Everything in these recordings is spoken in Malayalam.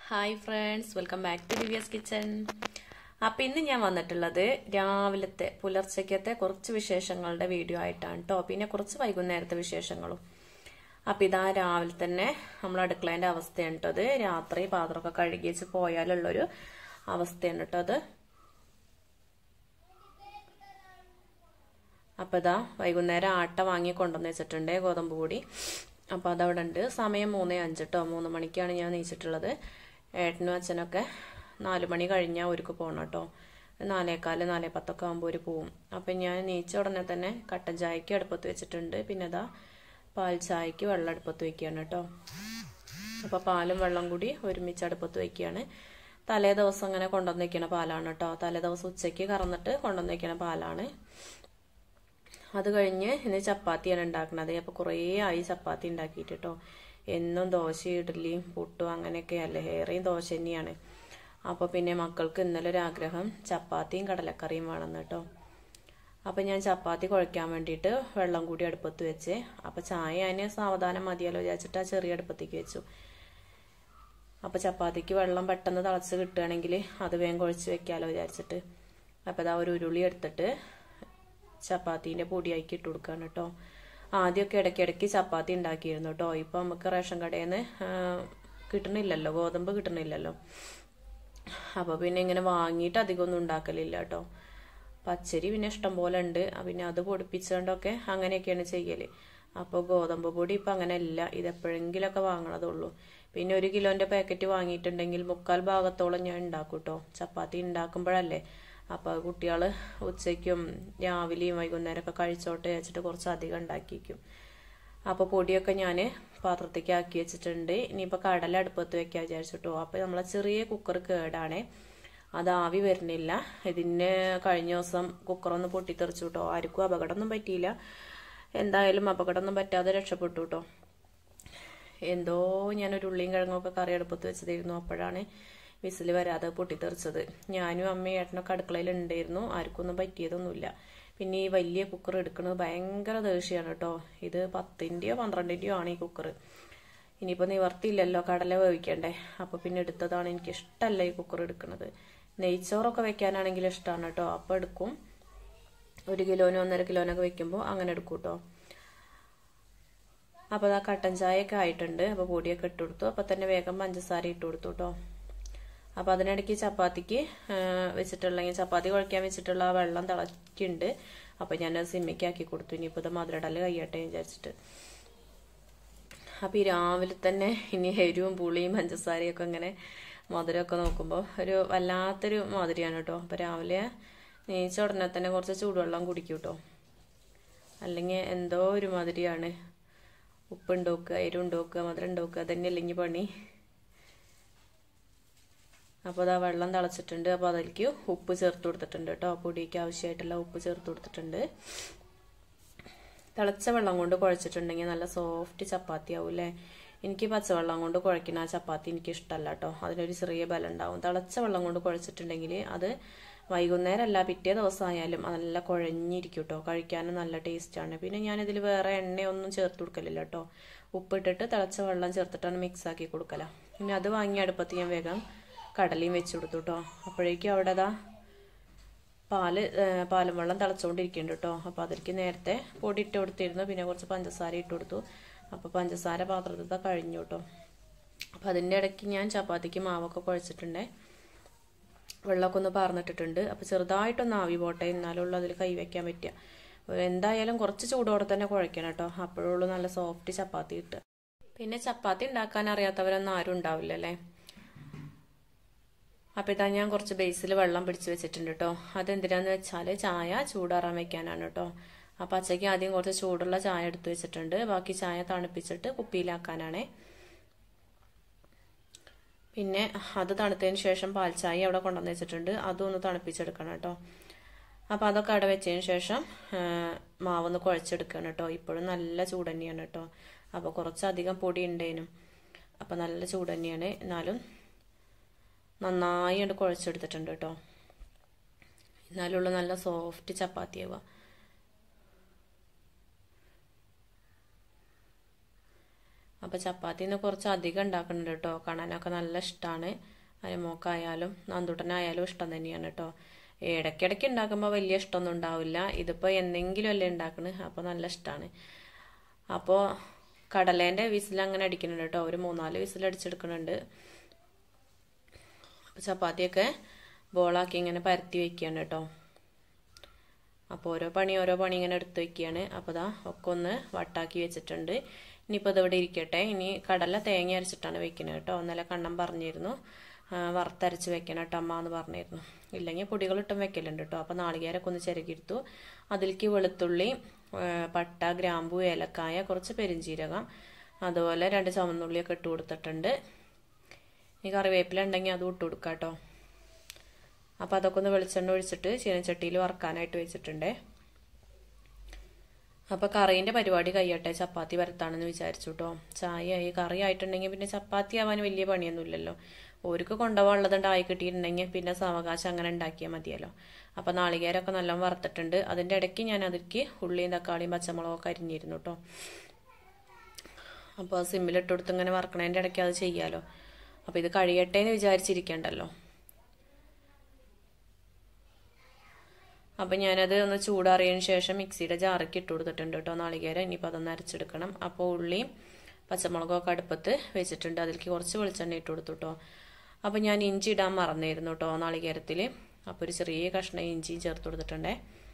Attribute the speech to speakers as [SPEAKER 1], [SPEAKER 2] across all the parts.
[SPEAKER 1] hi friends welcome back to Divya's kitchen appam ഇന്ന് ഞാൻ വന്നിട്ടുള്ളത് രാവിലത്തെ പുലർച്ചയ്ക്കത്തെ കുറച്ച് വിശേഷങ്ങളുടെ വീഡിയോ ആയിട്ടാണ് കേട്ടോ പിന്നെ കുറച്ച് വൈകുന്നേരത്തെ വിശേഷങ്ങളും അപ്പം ഇതാ രാവിലെ തന്നെ നമ്മൾ അടുക്കളേൻ്റെ അവസ്ഥയാണ് കേട്ടോ അത് രാത്രി പാത്രമൊക്കെ കഴുകി വെച്ച് പോയാലുള്ളൊരു അവസ്ഥയാണ് കേട്ടോ അത് അപ്പം ഇതാ വൈകുന്നേരം ആട്ട വാങ്ങി കൊണ്ടുവന്ന് വെച്ചിട്ടുണ്ട് ഗോതമ്പ് പൊടി അപ്പോൾ അതവിടെ ഉണ്ട് സമയം മൂന്നേ അഞ്ച് കേട്ടോ മൂന്ന് മണിക്കാണ് ഞാൻ നീച്ചിട്ടുള്ളത് ഏട്ടനും അച്ഛനൊക്കെ നാല് മണി കഴിഞ്ഞാൽ അവർക്ക് പോകണം കേട്ടോ നാലേക്കാല് നാലേ പത്തൊക്കെ ആകുമ്പോൾ ഒരു പോവും അപ്പം ഞാൻ നീച്ച ഉടനെ തന്നെ കട്ടൻ ചായക്ക് അടുപ്പത്ത് വെച്ചിട്ടുണ്ട് പിന്നെ അതാ പാൽ ചായക്ക് വെള്ളം അടുപ്പത്ത് വെക്കുകയാണ് കേട്ടോ അപ്പോൾ പാലും വെള്ളം കൂടി ഒരുമിച്ച് അടുപ്പത്ത് വെക്കുകയാണ് തലേ ദിവസം അങ്ങനെ കൊണ്ടുവന്ന് വെക്കണ പാലാണ് കേട്ടോ തലേ ദിവസം ഉച്ചയ്ക്ക് കറന്നിട്ട് കൊണ്ടുവന്ന് വെക്കണ പാലാണ് അത് കഴിഞ്ഞ് ഇന്ന് ചപ്പാത്തിയാണ് ഉണ്ടാക്കുന്നത് അപ്പോൾ കുറേ ആയി ചപ്പാത്തി ഉണ്ടാക്കിയിട്ട് കേട്ടോ എന്നും ദോശ ഇഡ്ഡലിയും പുട്ടും അങ്ങനെയൊക്കെ അല്ലേ ഏറെയും ദോശ തന്നെയാണ് അപ്പോൾ പിന്നെ മക്കൾക്ക് ഇന്നലെ ഒരു ആഗ്രഹം ചപ്പാത്തിയും കടലക്കറിയും വേണമെന്ന് കേട്ടോ അപ്പം ഞാൻ ചപ്പാത്തി കുഴയ്ക്കാൻ വേണ്ടിയിട്ട് വെള്ളം കൂടി അടുപ്പത്ത് വെച്ച് അപ്പോൾ ചായ അതിന് സാവധാനം മതിയല്ലോ വിചാരിച്ചിട്ട് ആ ചെറിയ അടുപ്പത്തേക്ക് വെച്ചു അപ്പോൾ ചപ്പാത്തിക്ക് വെള്ളം പെട്ടെന്ന് തിളച്ച് കിട്ടുകയാണെങ്കിൽ അത് വേഗം കുഴച്ച് വെക്കാമല്ലോ വിചാരിച്ചിട്ട് അപ്പോൾ ഇതാ ഒരു ഉരുളി എടുത്തിട്ട് ചപ്പാത്തീൻ്റെ പൊടിയാക്കി ഇട്ട് കൊടുക്കുകയാണ് കേട്ടോ ആദ്യമൊക്കെ ഇടയ്ക്കിടയ്ക്ക് ചപ്പാത്തി ഉണ്ടാക്കിയിരുന്നു കേട്ടോ ഇപ്പം നമുക്ക് റേഷൻ കടയിൽ നിന്ന് കിട്ടണില്ലല്ലോ ഗോതമ്പ് കിട്ടണില്ലല്ലോ അപ്പോൾ പിന്നെ ഇങ്ങനെ വാങ്ങിയിട്ട് അധികമൊന്നും ഉണ്ടാക്കലില്ല കേട്ടോ പച്ചരി പിന്നെ ഇഷ്ടം പോലെ ഉണ്ട് പിന്നെ അത് പൊടിപ്പിച്ചുകൊണ്ടൊക്കെ അങ്ങനെയൊക്കെയാണ് ചെയ്യൽ അപ്പോൾ ഗോതമ്പ് പൊടി ഇപ്പം അങ്ങനെ ഇല്ല ഇത് എപ്പോഴെങ്കിലൊക്കെ വാങ്ങണതുള്ളൂ പിന്നെ ഒരു കിലോൻ്റെ പാക്കറ്റ് വാങ്ങിയിട്ടുണ്ടെങ്കിൽ മുക്കാൽ ഭാഗത്തോളം ഞാൻ ഉണ്ടാക്കും കേട്ടോ ചപ്പാത്തി ഉണ്ടാക്കുമ്പോഴല്ലേ അപ്പോൾ കുട്ടികൾ ഉച്ചയ്ക്കും രാവിലെയും വൈകുന്നേരമൊക്കെ കഴിച്ചോട്ടെ വെച്ചിട്ട് കുറച്ച് അധികം ഉണ്ടാക്കിക്കും അപ്പോൾ പൊടിയൊക്കെ ഞാൻ പാത്രത്തേക്ക് ആക്കി വെച്ചിട്ടുണ്ട് ഇനിയിപ്പോൾ കടല അടുപ്പത്ത് വെക്കാൻ വിചാരിച്ചിട്ടോ അപ്പോൾ നമ്മളെ ചെറിയ കുക്കർ കേടാണേ അത് ആവി വരുന്നില്ല ഇതിന് കഴിഞ്ഞ ദിവസം കുക്കറൊന്ന് പൊട്ടിത്തെറിച്ചു കേട്ടോ ആർക്കും അപകടമൊന്നും പറ്റിയില്ല എന്തായാലും അപകടമൊന്നും പറ്റാതെ രക്ഷപ്പെട്ടു കേട്ടോ എന്തോ ഞാനൊരു ഉള്ളിയും കിഴങ്ങൊക്കെ കറി അടുപ്പത്ത് വെച്ചതായിരുന്നു അപ്പോഴാണ് വിസിൽ വരാതെ പൊട്ടിത്തെറിച്ചത് ഞാനും അമ്മയും ഏട്ടനൊക്കെ അടുക്കളയിൽ ഉണ്ടായിരുന്നു ആർക്കൊന്നും പറ്റിയതൊന്നുമില്ല പിന്നെ ഈ വലിയ കുക്കർ എടുക്കുന്നത് ഭയങ്കര ദേഷ്യമാണ് കേട്ടോ ഇത് പത്തിൻ്റെയോ പന്ത്രണ്ടിൻ്റെയോ ആണ് ഈ കുക്കർ ഇനിയിപ്പോൾ നിവർത്തിയില്ലല്ലോ കടല വേവിക്കണ്ടേ അപ്പോൾ പിന്നെ എടുത്തതാണ് എനിക്ക് ഇഷ്ടമല്ല ഈ കുക്കർ എടുക്കുന്നത് നെയ്ച്ചോറൊക്കെ വെക്കാനാണെങ്കിൽ ഇഷ്ടമാണ് കേട്ടോ അപ്പോൾ എടുക്കും ഒരു കിലോനും ഒന്നര കിലോനൊക്കെ വെക്കുമ്പോൾ അങ്ങനെ എടുക്കും കേട്ടോ അപ്പോൾ ആ കട്ടൻ ചായയൊക്കെ ആയിട്ടുണ്ട് അപ്പോൾ പൊടിയൊക്കെ ഇട്ട് കൊടുത്തു അപ്പോൾ തന്നെ വേഗം പഞ്ചസാര ഇട്ട് കൊടുത്തു കേട്ടോ അപ്പോൾ അതിനിടയ്ക്ക് ചപ്പാത്തിക്ക് വെച്ചിട്ടുള്ളെങ്കിൽ ചപ്പാത്തി കുഴയ്ക്കാൻ വെച്ചിട്ടുള്ള ആ വെള്ളം തിളക്കിണ്ട് അപ്പോൾ ഞാൻ സിമ്മിക്കാക്കി കൊടുത്തു ഇനിയിപ്പോൾ ഇത് മധുരടല് കഴിയട്ടെ വിചാരിച്ചിട്ട് അപ്പോൾ ഈ രാവിലെ തന്നെ ഇനി എരിവും പുളിയും പഞ്ചസാരയൊക്കെ ഇങ്ങനെ മധുരമൊക്കെ നോക്കുമ്പോൾ ഒരു വല്ലാത്തൊരു മാതിരിയാണ് കേട്ടോ അപ്പോൾ രാവിലെ നീച്ച ഉടനെ തന്നെ കുറച്ച് ചൂടുവെള്ളം കുടിക്കും കേട്ടോ അല്ലെങ്കിൽ എന്തോ ഒരു മാതിരിയാണ് ഉപ്പുണ്ടോക്കുക എരിവുണ്ടോക്കുക മധുരം ഉണ്ടാക്കുക അതന്നെ അല്ലെങ്കിൽ പണി അപ്പോൾ അതാ വെള്ളം തിളച്ചിട്ടുണ്ട് അപ്പോൾ അതിലേക്ക് ഉപ്പ് ചേർത്ത് കൊടുത്തിട്ടുണ്ട് കേട്ടോ പൊടിക്ക് ആവശ്യമായിട്ടുള്ള ഉപ്പ് ചേർത്ത് കൊടുത്തിട്ടുണ്ട് തിളച്ച വെള്ളം കൊണ്ട് കുഴച്ചിട്ടുണ്ടെങ്കിൽ നല്ല സോഫ്റ്റ് ചപ്പാത്തി ആവും അല്ലേ എനിക്ക് പച്ചവെള്ളം കൊണ്ട് കുഴക്കുന്ന ആ ചപ്പാത്തി എനിക്ക് ഇഷ്ടമല്ല കേട്ടോ അതിനൊരു ചെറിയ ബലം ഉണ്ടാവും തിളച്ച വെള്ളം കൊണ്ട് കുഴച്ചിട്ടുണ്ടെങ്കിൽ അത് വൈകുന്നേരമല്ല പിറ്റേ ദിവസം ആയാലും നല്ല കുഴഞ്ഞിരിക്കും കേട്ടോ കഴിക്കാനും നല്ല ടേസ്റ്റാണ് പിന്നെ ഞാനിതിൽ വേറെ എണ്ണയൊന്നും ചേർത്ത് കൊടുക്കലില്ല കേട്ടോ ഉപ്പിട്ടിട്ട് തിളച്ച വെള്ളം ചേർത്തിട്ടാണ് മിക്സ് ആക്കി കൊടുക്കല പിന്നെ അത് വാങ്ങി അടുപ്പത്ത് ഞാൻ വേഗം കടലയും വെച്ച് കൊടുത്തു കേട്ടോ അപ്പോഴേക്കും അവിടെ അതാ പാല് പാലും വെള്ളം തിളച്ചുകൊണ്ടിരിക്കുന്നുണ്ട് കേട്ടോ അപ്പോൾ അതിലേക്ക് നേരത്തെ പൊടി ഇട്ട് കൊടുത്തിരുന്നു പിന്നെ കുറച്ച് പഞ്ചസാര ഇട്ട് കൊടുത്തു അപ്പോൾ പഞ്ചസാര പാത്രത്തിൽ കഴിഞ്ഞു കേട്ടോ അപ്പോൾ അതിൻ്റെ ഇടയ്ക്ക് ഞാൻ ചപ്പാത്തിക്ക് മാവൊക്കെ കുഴച്ചിട്ടുണ്ടേ വെള്ളമൊക്കെ ഒന്ന് പാർന്നിട്ടിട്ടുണ്ട് അപ്പോൾ ചെറുതായിട്ടൊന്ന് ആവി പോട്ടെ എന്നാലുള്ള അതിൽ കൈവയ്ക്കാൻ പറ്റുക എന്തായാലും കുറച്ച് ചൂടോടെ തന്നെ കുഴയ്ക്കണം കേട്ടോ അപ്പോഴുള്ളൂ നല്ല സോഫ്റ്റ് ചപ്പാത്തി കിട്ടുക പിന്നെ ചപ്പാത്തി ഉണ്ടാക്കാൻ അറിയാത്തവരൊന്നും ആരും ഉണ്ടാവില്ല അല്ലേ അപ്പോൾ ഇതാ ഞാൻ കുറച്ച് ബേസിൽ വെള്ളം പിടിച്ച് വെച്ചിട്ടുണ്ട് കേട്ടോ അതെന്തിനാന്ന് വെച്ചാൽ ചായ ചൂടാറാൻ വെക്കാനാണ് കേട്ടോ അപ്പോൾ അച്ചയ്ക്ക് ആദ്യം കുറച്ച് ചൂടുള്ള ചായ എടുത്ത് വെച്ചിട്ടുണ്ട് ബാക്കി ചായ തണുപ്പിച്ചിട്ട് കുപ്പിയിലാക്കാനാണേ പിന്നെ അത് തണുത്തതിന് ശേഷം പാൽ ചായ അവിടെ കൊണ്ടുവന്ന് വെച്ചിട്ടുണ്ട് അതും ഒന്ന് തണുപ്പിച്ചെടുക്കണം കേട്ടോ അപ്പോൾ അതൊക്കെ അവിടെ വെച്ചതിന് ശേഷം മാവൊന്ന് കുഴച്ചെടുക്കണം കേട്ടോ ഇപ്പോഴും നല്ല ചൂട് തന്നെയാണ് കേട്ടോ അപ്പോൾ കുറച്ചധികം പൊടി ഉണ്ടേനും അപ്പോൾ നല്ല ചൂട് തന്നെയാണ് എന്നാലും നന്നായി ഉണ്ട് കുഴച്ചെടുത്തിട്ടുണ്ട് കേട്ടോ എന്നാലുള്ള നല്ല സോഫ്റ്റ് ചപ്പാത്തി ആവുക അപ്പോൾ ചപ്പാത്തിന്ന് കുറച്ച് അധികം ഉണ്ടാക്കുന്നുണ്ട് കേട്ടോ കാണാനൊക്കെ നല്ല ഇഷ്ടമാണ് അനിമോക്കായാലും നന്ദുട്ടനായാലും ഇഷ്ടം തന്നെയാണ് കേട്ടോ ഇടയ്ക്കിടയ്ക്ക് ഉണ്ടാക്കുമ്പോൾ വലിയ ഇഷ്ടമൊന്നും ഉണ്ടാവില്ല ഇതിപ്പോൾ എന്തെങ്കിലും അല്ലേ ഉണ്ടാക്കുന്നത് അപ്പോൾ നല്ല ഇഷ്ടമാണ് അപ്പോൾ കടലേൻ്റെ വിസിൽ അങ്ങനെ അടിക്കുന്നുണ്ട് കേട്ടോ ഒരു മൂന്നാല് വിസിൽ അടിച്ചെടുക്കുന്നുണ്ട് ചപ്പാത്തിയൊക്കെ ബോളാക്കി ഇങ്ങനെ പരത്തി വെക്കുകയാണ് കേട്ടോ അപ്പോൾ ഓരോ പണി ഓരോ പണി ഇങ്ങനെ എടുത്ത് വെക്കുകയാണ് അപ്പോൾ ഇതാ ഒക്കെ ഒന്ന് വട്ടാക്കി വെച്ചിട്ടുണ്ട് ഇനിയിപ്പോൾ ഇതിവിടെ ഇരിക്കട്ടെ ഇനി കടല തേങ്ങ അരച്ചിട്ടാണ് വെക്കുന്നത് കേട്ടോ ഇന്നലെ കണ്ണം പറഞ്ഞിരുന്നു വറുത്തരച്ച് വെക്കണം കേട്ടോ അമ്മ എന്ന് പറഞ്ഞിരുന്നു ഇല്ലെങ്കിൽ പൊടികളിട്ടും വെക്കലുണ്ട് കേട്ടോ അപ്പോൾ നാളികേരൊക്കെ ഒന്ന് ചിരകിയെടുത്തു അതിലേക്ക് വെളുത്തുള്ളി പട്ട ഗ്രാമ്പു ഏലക്കായ കുറച്ച് പെരിഞ്ചീരകം അതുപോലെ രണ്ട് ചുവന്നുള്ളിയൊക്കെ ഇട്ട് കൊടുത്തിട്ടുണ്ട് ഈ കറിവേപ്പില ഉണ്ടെങ്കിൽ അതും ഇട്ട് കൊടുക്കാം കേട്ടോ അപ്പോൾ അതൊക്കെ ഒന്ന് വെളിച്ചെണ്ണ ഒഴിച്ചിട്ട് ചീനച്ചട്ടിയിൽ വറക്കാനായിട്ട് വെച്ചിട്ടുണ്ടേ അപ്പോൾ കറീൻ്റെ പരിപാടി കഴിയട്ടെ ചപ്പാത്തി വരത്താണെന്ന് വിചാരിച്ചു കേട്ടോ ചായ ഈ കറി ആയിട്ടുണ്ടെങ്കിൽ പിന്നെ ചപ്പാത്തി ആവാൻ വലിയ പണിയൊന്നുമില്ലല്ലോ ഓർക്ക് കൊണ്ടുപോകാനുള്ളത് ആയി കിട്ടിയിട്ടുണ്ടെങ്കിൽ പിന്നെ സാവകാശം അങ്ങനെ ഉണ്ടാക്കിയാൽ മതിയല്ലോ അപ്പോൾ നാളികേരമൊക്കെ നല്ല വറുത്തിട്ടുണ്ട് അതിൻ്റെ ഇടയ്ക്ക് ഞാൻ അതിലേക്ക് ഉള്ളിയും തക്കാളിയും പച്ചമുളകൊക്കെ അരിഞ്ഞിരുന്നു കേട്ടോ അപ്പോൾ സിമ്മിലിട്ട് കൊടുത്ത് ഇങ്ങനെ വറക്കണതിൻ്റെ ഇടയ്ക്ക് അത് ചെയ്യാമല്ലോ അപ്പോൾ ഇത് കഴിയട്ടെ എന്ന് വിചാരിച്ചിരിക്കണ്ടല്ലോ അപ്പം ഞാനത് ഒന്ന് ചൂടാറിയതിന് ശേഷം മിക്സിയുടെ ജാറൊക്കെ ഇട്ട് കൊടുത്തിട്ടുണ്ട് കേട്ടോ നാളികേരം ഇനിയിപ്പോൾ അതൊന്ന് അരച്ചെടുക്കണം അപ്പോൾ ഉള്ളിയും പച്ചമുളകൊക്കെ അടുപ്പത്ത് വെച്ചിട്ടുണ്ട് അതിലേക്ക് കുറച്ച് വെളിച്ചെണ്ണ ഇട്ട് കൊടുത്തു കേട്ടോ അപ്പോൾ ഞാൻ ഇഞ്ചി ഇടാൻ മറന്നിരുന്നു കേട്ടോ നാളികേരത്തിൽ അപ്പോൾ ഒരു ചെറിയ കഷ്ണം ഇഞ്ചിയും ചേർത്ത് കൊടുത്തിട്ടുണ്ടേ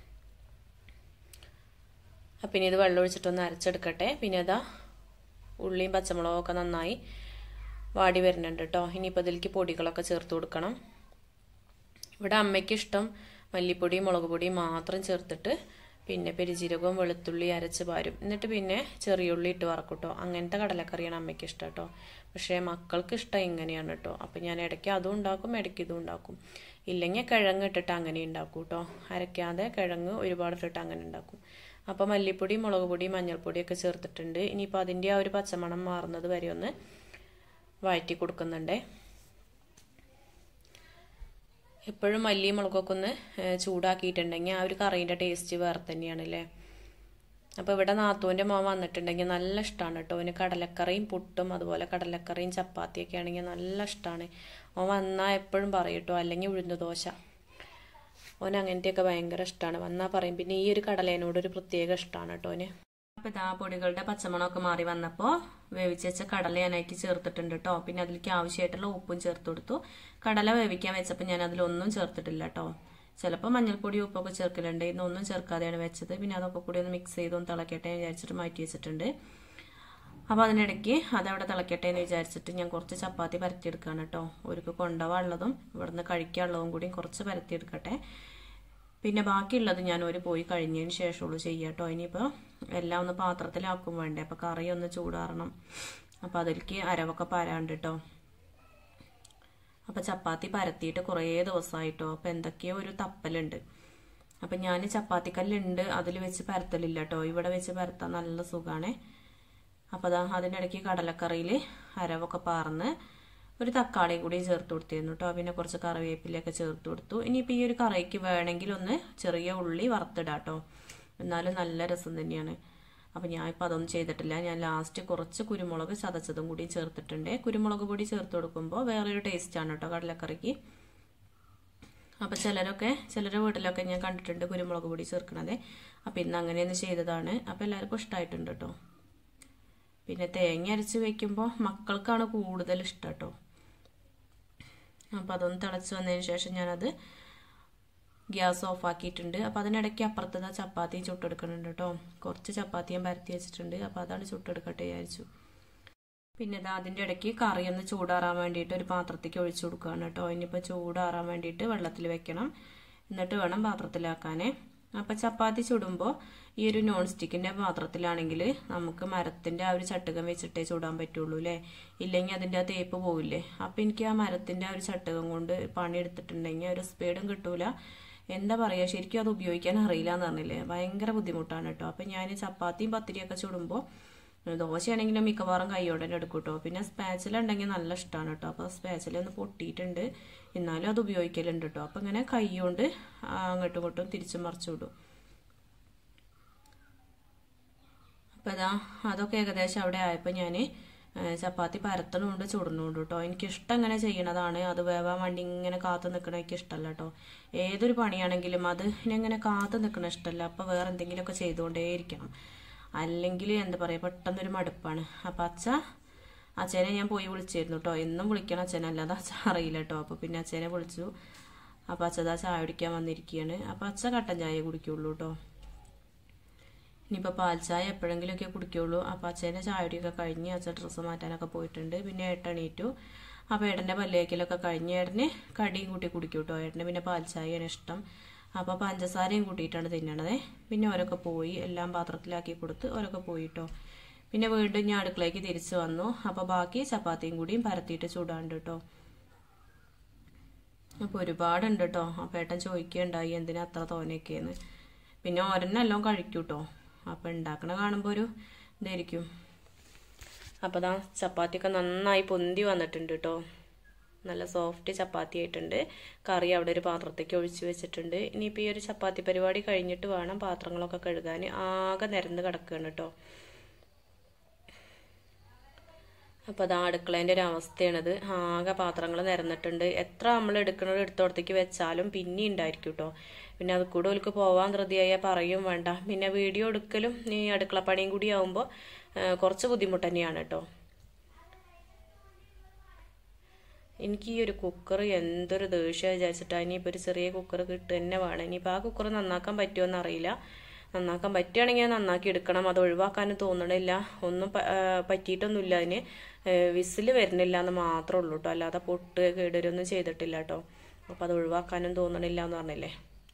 [SPEAKER 1] അപ്പം ഇനി ഇത് വെള്ളം ഒഴിച്ചിട്ടൊന്ന് അരച്ചെടുക്കട്ടെ പിന്നെ അതാ ഉള്ളിയും പച്ചമുളകൊക്കെ നന്നായി വാടി വരുന്നുണ്ട് കേട്ടോ ഇനിയിപ്പോൾ ഇതിലേക്ക് പൊടികളൊക്കെ ചേർത്ത് കൊടുക്കണം ഇവിടെ അമ്മയ്ക്ക് ഇഷ്ടം മല്ലിപ്പൊടിയും മുളക് പൊടിയും മാത്രം ചേർത്തിട്ട് പിന്നെ പെരിജീരകവും വെളുത്തുള്ളി അരച്ച് പാരും എന്നിട്ട് പിന്നെ ചെറിയുള്ളി ഇട്ട് വറക്കൂട്ടോ അങ്ങനത്തെ കടലക്കറിയാണ് അമ്മയ്ക്ക് ഇഷ്ടം കേട്ടോ പക്ഷേ മക്കൾക്ക് ഇഷ്ടം ഇങ്ങനെയാണ് കേട്ടോ അപ്പം ഞാൻ ഇടയ്ക്ക് അതും ഉണ്ടാക്കും ഇടയ്ക്ക് ഇതും ഉണ്ടാക്കും ഇല്ലെങ്കിൽ കിഴങ്ങ് ഇട്ടിട്ട് അങ്ങനെ ഉണ്ടാക്കും കേട്ടോ അരയ്ക്കാതെ കിഴങ്ങ് ഒരുപാട് ഇട്ടിട്ട് അങ്ങനെ ഉണ്ടാക്കും അപ്പോൾ മല്ലിപ്പൊടി മുളക് പൊടി മഞ്ഞൾപ്പൊടിയൊക്കെ ചേർത്തിട്ടുണ്ട് ഇനിയിപ്പോൾ അതിൻ്റെ ആ ഒരു പച്ചമണം മാറുന്നത് വരെ ഒന്ന് വഴറ്റി കൊടുക്കുന്നുണ്ടേ എപ്പോഴും മല്ലി മുളകൊക്കെ ഒന്ന് ചൂടാക്കിയിട്ടുണ്ടെങ്കിൽ ആ ഒരു കറീൻ്റെ ടേസ്റ്റ് വേറെ തന്നെയാണ് അല്ലേ അപ്പോൾ ഇവിടെ നാത്തൂൻ്റെ മോൻ വന്നിട്ടുണ്ടെങ്കിൽ നല്ല ഇഷ്ടമാണ് കേട്ടോ അവന് കടലക്കറിയും പുട്ടും അതുപോലെ കടലക്കറിയും ചപ്പാത്തിയൊക്കെ ആണെങ്കിൽ നല്ല ഇഷ്ടമാണ് അവൻ വന്നാൽ എപ്പോഴും പറയും കേട്ടോ അല്ലെങ്കിൽ ഉഴുന്ന ദോശ ഓൻ അങ്ങനത്തെയൊക്കെ ഭയങ്കര ഇഷ്ടമാണ് വന്നാൽ പറയും പിന്നെ ഈ ഒരു കടലേനോട് ഒരു പ്രത്യേക ഇഷ്ടമാണ് കേട്ടോ ഓന് അപ്പോൾ ഇതാ പൊടികളുടെ പച്ചമണമൊക്കെ മാറി വന്നപ്പോൾ വേവിച്ച് വെച്ച കടല ഞാനായിട്ട് ചേർത്തിട്ടുണ്ട് കേട്ടോ പിന്നെ അതിലേക്ക് ആവശ്യമായിട്ടുള്ള ഉപ്പും ചേർത്ത് കൊടുത്തു കടല വേവിക്കാൻ വെച്ചപ്പോൾ ഞാൻ അതിലൊന്നും ചേർത്തിട്ടില്ല കേട്ടോ ചിലപ്പോൾ മഞ്ഞൾപ്പൊടി ഉപ്പൊക്കെ ചേർക്കലുണ്ട് ഇന്നൊന്നും ചേർക്കാതെയാണ് വെച്ചത് പിന്നെ അതൊക്കെ കൂടി ഒന്ന് മിക്സ് ചെയ്ത് ഒന്ന് തിളക്കട്ടെ എന്ന് വിചാരിച്ചിട്ട് മാറ്റി വെച്ചിട്ടുണ്ട് അപ്പോൾ അതിനിടയ്ക്ക് അതവിടെ തിളക്കട്ടെ എന്ന് വിചാരിച്ചിട്ട് ഞാൻ കുറച്ച് ചപ്പാത്തി പരത്തിയെടുക്കുകയാണ് കേട്ടോ ഒരുക്ക് കൊണ്ടുപോകാനുള്ളതും ഇവിടുന്ന് കഴിക്കാനുള്ളതും കൂടി കുറച്ച് പരത്തിയെടുക്കട്ടെ പിന്നെ ബാക്കിയുള്ളത് ഞാൻ ഒരു പോയി കഴിഞ്ഞതിന് ശേഷമുള്ളൂ ചെയ്യുക കേട്ടോ ഇനിയിപ്പോൾ എല്ലാം ഒന്ന് പാത്രത്തിലാക്കും വേണ്ടേ അപ്പോൾ കറി ഒന്ന് ചൂടാറണം അപ്പോൾ അതിലേക്ക് അരവൊക്കെ പരാണ്ട് കേട്ടോ അപ്പോൾ ചപ്പാത്തി പരത്തിയിട്ട് കുറേ ദിവസമായിട്ടോ അപ്പോൾ എന്തൊക്കെയോ ഒരു തപ്പലുണ്ട് അപ്പം ഞാൻ ചപ്പാത്തിക്കല്ലുണ്ട് അതിൽ വെച്ച് പരത്തലില്ല കേട്ടോ ഇവിടെ വെച്ച് പരത്താൻ നല്ല സുഖമാണ് അപ്പോൾ അതാ അതിനിടയ്ക്ക് കടലക്കറിയിൽ അരവൊക്കെ പാർന്ന് ഒരു തക്കാളിയും കൂടി ചേർത്ത് കൊടുത്തിരുന്നു കേട്ടോ പിന്നെ കുറച്ച് കറിവേപ്പിലൊക്കെ ചേർത്ത് കൊടുത്തു ഇനിയിപ്പോൾ ഈ ഒരു കറിക്ക് വേണമെങ്കിൽ ഒന്ന് ചെറിയ ഉള്ളി വറുത്തിടാം കേട്ടോ എന്നാലും നല്ല രസം തന്നെയാണ് അപ്പം ഞാൻ ഇപ്പോൾ അതൊന്നും ചെയ്തിട്ടില്ല ഞാൻ ലാസ്റ്റ് കുറച്ച് കുരുമുളക് ചതച്ചതും കൂടി ചേർത്തിട്ടുണ്ട് കുരുമുളക് പൊടി ചേർത്ത് കൊടുക്കുമ്പോൾ വേറൊരു ടേസ്റ്റാണ് കേട്ടോ കടലക്കറിക്ക് അപ്പോൾ ചിലരൊക്കെ ചിലരുടെ വീട്ടിലൊക്കെ ഞാൻ കണ്ടിട്ടുണ്ട് കുരുമുളക് പൊടി ചേർക്കണത് അപ്പം ഇന്ന് അങ്ങനെയൊന്ന് ചെയ്തതാണ് അപ്പോൾ എല്ലാവർക്കും ഇഷ്ടമായിട്ടുണ്ട് കേട്ടോ പിന്നെ തേങ്ങ അരച്ച് വെക്കുമ്പോൾ മക്കൾക്കാണ് കൂടുതൽ ഇഷ്ടം കേട്ടോ അപ്പോൾ അതൊന്ന് തിളച്ച് വന്നതിന് ശേഷം ഞാനത് ഗ്യാസ് ഓഫ് ആക്കിയിട്ടുണ്ട് അപ്പോൾ അതിനിടയ്ക്ക് അപ്പുറത്തത് ചപ്പാത്തി ചുട്ടെടുക്കുന്നുണ്ട് കേട്ടോ കുറച്ച് ചപ്പാത്തി ഞാൻ പരത്തി വെച്ചിട്ടുണ്ട് അപ്പോൾ അതാണ് ചുട്ടെടുക്കട്ടെ വിചാരിച്ചു പിന്നെ ഇതാ അതിൻ്റെ ഇടയ്ക്ക് കറി ഒന്ന് ചൂടാറാൻ വേണ്ടിയിട്ട് ഒരു പാത്രത്തേക്ക് ഒഴിച്ചു കൊടുക്കുകയാണ് കേട്ടോ ഇനിയിപ്പോൾ ചൂടാറാൻ വേണ്ടിയിട്ട് വെള്ളത്തിൽ വെക്കണം എന്നിട്ട് വേണം പാത്രത്തിലാക്കാനേ അപ്പം ചപ്പാത്തി ചുടുമ്പോൾ ഈ ഒരു നോൺ സ്റ്റിക്കിൻ്റെ പാത്രത്തിലാണെങ്കിൽ നമുക്ക് മരത്തിൻ്റെ ആ ഒരു ചട്ടുകം വെച്ചിട്ടേ ചൂടാൻ പറ്റുള്ളൂ അല്ലേ ഇല്ലെങ്കിൽ അതിൻ്റെ ആ തേപ്പ് പോവില്ലേ അപ്പം എനിക്ക് ആ മരത്തിൻ്റെ ആ ഒരു ചട്ടുകം കൊണ്ട് പണിയെടുത്തിട്ടുണ്ടെങ്കിൽ ഒരു സ്പീഡും കിട്ടൂല എന്താ പറയുക ശരിക്കും അത് ഉപയോഗിക്കാൻ അറിയില്ല എന്ന് പറഞ്ഞില്ലേ ഭയങ്കര ബുദ്ധിമുട്ടാണ് കേട്ടോ അപ്പം ഞാൻ ചപ്പാത്തിയും പത്തിരിയൊക്കെ ചുടുമ്പോൾ ദോശയാണെങ്കിലും മിക്കവാറും കൈയോടെ തന്നെ എടുക്കും കേട്ടോ പിന്നെ സ്പാച്ചില ഉണ്ടെങ്കിൽ നല്ല ഇഷ്ടമാണ് കേട്ടോ അപ്പോൾ സ്പാച്ചില ഒന്ന് പൊട്ടിയിട്ടുണ്ട് എന്നാലും അത് ഉപയോഗിക്കലുണ്ട് കേട്ടോ അപ്പം ഇങ്ങനെ കൈ കൊണ്ട് അങ്ങോട്ടും ഇങ്ങോട്ടും തിരിച്ചും മറിച്ചു വിടും അപ്പം ഇതാ അതൊക്കെ ഏകദേശം അവിടെ ആയപ്പോൾ ഞാൻ ചപ്പാത്തി പരത്തണമുണ്ട് ചുടണമുണ്ട് കേട്ടോ എനിക്കിഷ്ടം ഇങ്ങനെ ചെയ്യണതാണ് അത് വേവാൻ വേണ്ടി ഇങ്ങനെ കാത്തു നിൽക്കണ എനിക്ക് ഇഷ്ടമല്ല കേട്ടോ ഏതൊരു പണിയാണെങ്കിലും അത് ഇങ്ങനെ കാത്തു നിൽക്കണ ഇഷ്ടമല്ല അപ്പോൾ വേറെ എന്തെങ്കിലുമൊക്കെ ചെയ്തുകൊണ്ടേയിരിക്കണം അല്ലെങ്കിൽ എന്താ പറയുക പെട്ടെന്നൊരു മടുപ്പാണ് അപ്പം അച്ഛ അച്ഛനെ ഞാൻ പോയി വിളിച്ചിരുന്നു കേട്ടോ എന്നും വിളിക്കണം അച്ഛനെ അല്ലാതെ അച്ഛൻ അറിയില്ല കേട്ടോ അപ്പോൾ പിന്നെ അച്ഛനെ വിളിച്ചു അപ്പോൾ അച്ഛതാ ചായ കുടിക്കാൻ വന്നിരിക്കുകയാണ് അപ്പോൾ അച്ഛ കട്ടൻ ചായ കുടിക്കുള്ളൂ കേട്ടോ ഇനിയിപ്പോൾ പാൽ ചായ എപ്പോഴെങ്കിലുമൊക്കെ കുടിക്കുള്ളൂ അപ്പോൾ അച്ഛൻ്റെ ചായടിയൊക്കെ കഴിഞ്ഞ് അച്ഛൻ ഡ്രസ്സ് മാറ്റാനൊക്കെ പോയിട്ടുണ്ട് പിന്നെ ഏട്ടണീറ്റു അപ്പോൾ ഏട്ടൻ്റെ പല്ലേക്കലൊക്കെ കഴിഞ്ഞ് ഏട്ടന് കടിയും കൂട്ടി കുടിക്കും കേട്ടോ ഏട്ടന് പിന്നെ പാൽ ചായയാണ് ഇഷ്ടം അപ്പോൾ പഞ്ചസാരയും കൂട്ടിയിട്ടാണ് തിന്നണത് പിന്നെ ഓരൊക്കെ പോയി എല്ലാം പാത്രത്തിലാക്കി കൊടുത്ത് ഓരൊക്കെ പോയി കേട്ടോ പിന്നെ വീണ്ടും ഞാൻ അടുക്കളയ്ക്ക് തിരിച്ചു വന്നു അപ്പോൾ ബാക്കി ചപ്പാത്തിയും കൂടിയും പരത്തിയിട്ട് ചൂടാണ്ട് കേട്ടോ അപ്പോൾ ഒരുപാടുണ്ട് കേട്ടോ അപ്പോൾ ഏട്ടൻ ചോദിക്കുകയുണ്ടായി എന്തിനാ അത്ര തോനെയൊക്കെയെന്ന് പിന്നെ ഓരെന്നെല്ലാം കഴിക്കും കേട്ടോ അപ്പം ഉണ്ടാക്കണ കാണുമ്പോൾ ഒരു ഇതായിരിക്കും അപ്പോൾ ദാ ചപ്പാത്തിയൊക്കെ നന്നായി പൊന്തി വന്നിട്ടുണ്ട് കേട്ടോ നല്ല സോഫ്റ്റ് ചപ്പാത്തി ആയിട്ടുണ്ട് കറി അവിടെ ഒരു പാത്രത്തേക്ക് ഒഴിച്ച് വെച്ചിട്ടുണ്ട് ഇനിയിപ്പോൾ ഈ ഒരു ചപ്പാത്തി പരിപാടി കഴിഞ്ഞിട്ട് വേണം പാത്രങ്ങളൊക്കെ കഴുകാൻ ആകെ നിരന്ന് കിടക്കുകയാണ് കേട്ടോ അപ്പോൾ അതാ അടുക്കളേൻ്റെ ഒരു അവസ്ഥയാണിത് ആകെ പാത്രങ്ങൾ നിരന്നിട്ടുണ്ട് എത്ര നമ്മൾ എടുക്കുന്നത് എടുത്തോടത്തേക്ക് വെച്ചാലും പിന്നെ ഉണ്ടായിരിക്കും കേട്ടോ പിന്നെ അത് കൂടെ ഓൽക്ക് പോവാൻ ധൃതിയായാൽ പറയും വേണ്ട പിന്നെ വീഡിയോ എടുക്കലും ഈ അടുക്കള പണിയും കൂടി ആവുമ്പോൾ കുറച്ച് ബുദ്ധിമുട്ട് തന്നെയാണ് കേട്ടോ എനിക്ക് ഈ ഒരു കുക്കർ എന്തൊരു ദേഷ്യം വിചാരിച്ചിട്ടാണ് ഇനിയിപ്പോൾ ഒരു ചെറിയ കുക്കർ കിട്ടുക തന്നെ വേണം ഇനിയിപ്പോൾ ആ കുക്കർ നന്നാക്കാൻ പറ്റുമോ അറിയില്ല നന്നാക്കാൻ പറ്റുകയാണെങ്കിൽ നന്നാക്കി എടുക്കണം അത് ഒഴിവാക്കാനും തോന്നണില്ല ഒന്നും പറ്റിയിട്ടൊന്നുമില്ല അതിന് വിസിൽ വരുന്നില്ല എന്ന് മാത്രമേ ഉള്ളൂ കേട്ടോ അല്ലാതെ പൊട്ട് കേടരൊന്നും ചെയ്തിട്ടില്ല കേട്ടോ അപ്പോൾ അത് ഒഴിവാക്കാനും തോന്നണില്ല എന്ന് പറഞ്ഞില്ലേ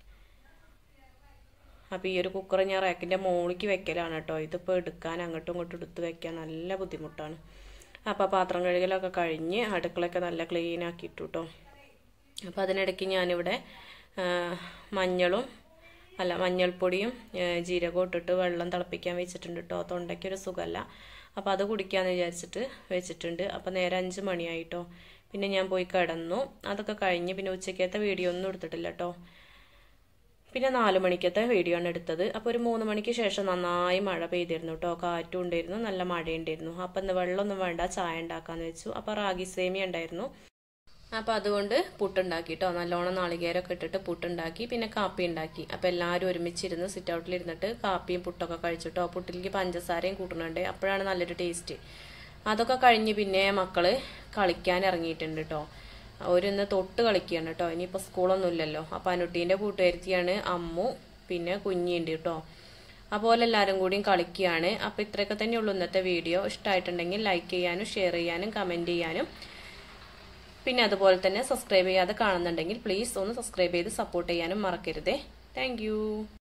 [SPEAKER 1] അപ്പോൾ ഈ ഒരു കുക്കർ ഞാൻ റാക്കിൻ്റെ മുകളിലേക്ക് വെക്കലാണ് കേട്ടോ ഇതിപ്പോൾ എടുക്കാൻ അങ്ങോട്ടും ഇങ്ങോട്ടും എടുത്ത് വെക്കാൻ നല്ല ബുദ്ധിമുട്ടാണ് അപ്പോൾ പാത്രം കഴുകലൊക്കെ കഴിഞ്ഞ് അടുക്കളയൊക്കെ നല്ല ക്ലീൻ ആക്കിയിട്ടു കേട്ടോ അപ്പോൾ അതിനിടയ്ക്ക് ഞാനിവിടെ മഞ്ഞളും അല്ല മഞ്ഞൾപ്പൊടിയും ജീരകവും ഇട്ടിട്ട് വെള്ളം തിളപ്പിക്കാൻ വെച്ചിട്ടുണ്ട് കേട്ടോ തൊണ്ടയ്ക്കൊരു സുഖമല്ല അപ്പോൾ അത് കുടിക്കാമെന്ന് വിചാരിച്ചിട്ട് വെച്ചിട്ടുണ്ട് അപ്പോൾ നേരെ അഞ്ച് മണിയായിട്ടോ പിന്നെ ഞാൻ പോയി കിടന്നു അതൊക്കെ കഴിഞ്ഞ് പിന്നെ ഉച്ചക്കത്തെ വീഡിയോ ഒന്നും എടുത്തിട്ടില്ല കേട്ടോ പിന്നെ നാല് മണിക്കത്തെ വീഡിയോ ആണ് എടുത്തത് അപ്പോൾ ഒരു മൂന്ന് മണിക്ക് ശേഷം നന്നായി മഴ പെയ്തിരുന്നു കേട്ടോ കാറ്റും ഉണ്ടായിരുന്നു നല്ല മഴയുണ്ടായിരുന്നു അപ്പം ഇന്ന് വെള്ളമൊന്നും വേണ്ട ചായ ഉണ്ടാക്കാന്ന് വെച്ചു അപ്പോൾ റാഗി സേമിയ ഉണ്ടായിരുന്നു അപ്പോൾ അതുകൊണ്ട് പുട്ടുണ്ടാക്കി കേട്ടോ നല്ലോണം നാളികേരമൊക്കെ ഇട്ടിട്ട് പുട്ടുണ്ടാക്കി പിന്നെ കാപ്പി ഉണ്ടാക്കി അപ്പോൾ എല്ലാവരും ഒരുമിച്ചിരുന്ന് സിറ്റ് ഔട്ടിൽ ഇരുന്നിട്ട് കാപ്പിയും പുട്ടൊക്കെ കഴിച്ചിട്ടോ പുട്ടിലേക്ക് പഞ്ചസാരയും കൂട്ടുന്നുണ്ട് അപ്പോഴാണ് നല്ലൊരു ടേസ്റ്റ് അതൊക്കെ കഴിഞ്ഞ് പിന്നെ മക്കള് കളിക്കാൻ ഇറങ്ങിയിട്ടുണ്ട് കേട്ടോ അവരിന്ന് തൊട്ട് കളിക്കുകയാണ് കേട്ടോ ഇനിയിപ്പോൾ സ്കൂളൊന്നും ഇല്ലല്ലോ അപ്പോൾ അനുട്ടീൻ്റെ കൂട്ടുകാരിത്തിയാണ് അമ്മു പിന്നെ കുഞ്ഞിയുണ്ട് കേട്ടോ അപ്പോൾ എല്ലാവരും കൂടിയും കളിക്കുകയാണ് അപ്പോൾ ഇത്രയൊക്കെ തന്നെയുള്ളൂ ഇന്നത്തെ വീഡിയോ ഇഷ്ടമായിട്ടുണ്ടെങ്കിൽ ലൈക്ക് ചെയ്യാനും ഷെയർ ചെയ്യാനും കമൻറ്റ് ചെയ്യാനും പിന്നെ അതുപോലെ തന്നെ സബ്സ്ക്രൈബ് ചെയ്യാതെ കാണുന്നുണ്ടെങ്കിൽ പ്ലീസ് ഒന്ന് സബ്സ്ക്രൈബ് ചെയ്ത് സപ്പോർട്ട് ചെയ്യാനും മറക്കരുതേ താങ്ക്